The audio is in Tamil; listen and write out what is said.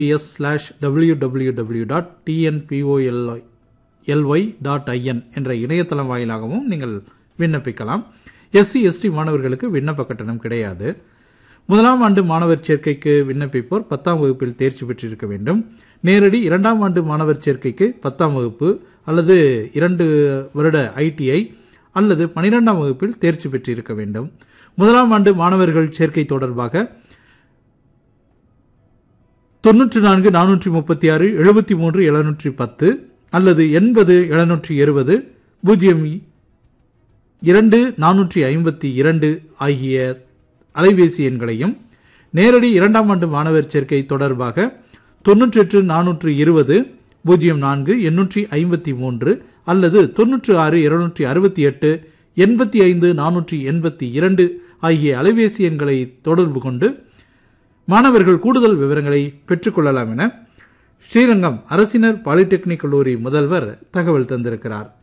S slash W W W dot TNPOLI LY dot IN என்ற இணையதளம் வாயிலாகவும் நீங்கள் விண்ணப்பிக்கலாம் எஸ்சி எஸ்டி மாணவர்களுக்கு விண்ணப்ப கட்டணம் கிடையாது முதலாம் ஆண்டு மாணவர் சேர்க்கைக்கு விண்ணப்பிப்போர் பத்தாம் வகுப்பில் தேர்ச்சி பெற்றிருக்க வேண்டும் நேரடி இரண்டாம் ஆண்டு மாணவர் சேர்க்கைக்கு பத்தாம் வகுப்பு அல்லது இரண்டு வருட ஐடிஐ அல்லது பனிரெண்டாம் வகுப்பில் தேர்ச்சி பெற்றிருக்க வேண்டும் முதலாம் ஆண்டு மாணவர்கள் சேர்க்கை தொடர்பாக தொன்னூற்றி நான்கு நானூற்றி முப்பத்தி ஆறு எழுபத்தி மூன்று எழுநூற்றி பத்து அல்லது எண்பது எழுநூற்றி இருபது பூஜ்ஜியம் இரண்டு நானூற்றி ஐம்பத்தி இரண்டு ஆகிய அலைபேசி எண்களையும் நேரடி இரண்டாம் ஆண்டு மாணவர் சேர்க்கை தொடர்பாக தொன்னூற்றி எட்டு நானூற்று இருபது பூஜ்ஜியம் நான்கு எண்ணூற்றி ஐம்பத்தி மூன்று அல்லது தொன்னூற்று ஆறு இருநூற்றி அறுபத்தி எட்டு எண்பத்தி ஐந்து நானூற்றி எண்பத்தி இரண்டு ஆகிய அலைபேசி எண்களை தொடர்பு கொண்டு மாணவர்கள் கூடுதல் விவரங்களை பெற்றுக்கொள்ளலாம் என ஸ்ரீரங்கம் அரசினர் பாலிடெக்னிக் கல்லூரி முதல்வர் தகவல் தந்திருக்கிறார்